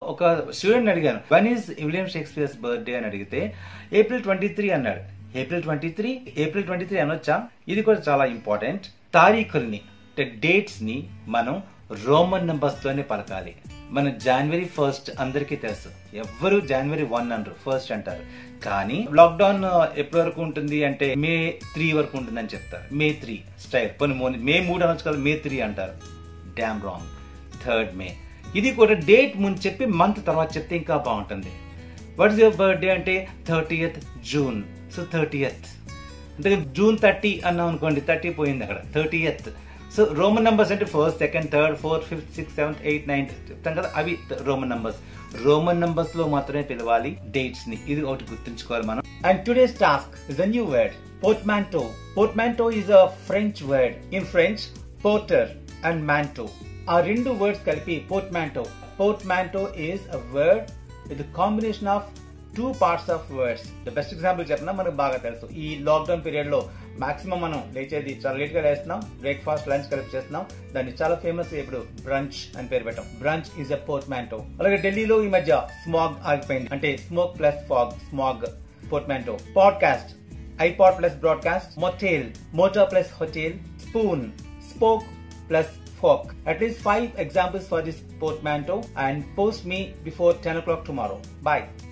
ఒక స్టూడెంట్ అడిగాను when is William Shakespeare's birthday అని అడిగితే ఏప్రిల్ ట్వంటీ త్రీ అన్నాడు April twenty three April twenty three అనొచ్చా ఇది కూడా చాలా ఇంపార్టెంట్ తారీఖుల్ని అంటే డేట్స్ ని మనం రోమన్ నంబర్స్ తోనే పలకాలి మన జనవరి ఫస్ట్ అందరికీ తెలుసు ఎవ్వరు జనవరి వన్ అనరు ఫస్ట్ అంటారు కానీ లాక్డౌన్ ఎప్పటి వరకు ఉంటుంది అంటే మే త్రీ వరకు ఉంటుందని చెప్తారు మే త్రీ స్టైల్ పోనీ మోని- మే మూడు అనొచ్చు కదా మే త్రీ అంటారు డ్యామ్ రాంగ్ థర్డ్ మే ఇది కూడా డేట్ ముందు చెప్పి మంత్ తర్వాత చెప్తే ఇంకా బాగుంటుంది వాట్ ఇస్ యువర్ బర్త్డే అంటే థర్టీయత్ జూన్ సో థర్టీయత్ అంటే జూన్ థర్టీ అన్నాం అనుకోండి థర్టీ పోయింది అక్కడ థర్టీయత్ సో రోమన్ నంబర్స్ అంటే first second third fourth fifth sixth seventh eighth ninth చెప్తాం కదా అవి రోమన్ నంబర్స్ రోమన్ నంబర్స్ లో మాత్రమే పిలవాలి డేట్స్ ని ఇది ఒకటి గుర్తుంచుకోవాలి మనం and today's task is a new word portmanteau portmanteau is a French word in French porter and manteau ఆ రెండు వర్డ్స్ కలిపి portmanteau portmanteau is a word with combination of two parts of words the best example చెప్పినా మనకు బాగా తెలుసు ఈ lockdown period లో maximum మనం లేచేది చాలా లేట్ గా లేస్తున్నాం బ్రేక్ఫాస్ట్ లంచ్ కలిపి చేస్తున్నాం దాన్ని చాలా ఫేమస్ ఇప్పుడు బ్రంచ్ అని పేరు పెట్టాం బ్రంచ్ ఈజ్ అ పోర్ట్మాంటో అలాగే ఢిల్లీలో ఈ మధ్య స్మాగ్ ఆగిపోయింది అంటే smoke plus fog smog portmanteau podcast iPod plus broadcast motel motor plus hotel spoon spork plus fork. At least five examples for this portmanteau and post me before 10 o'clock tomorrow. Bye.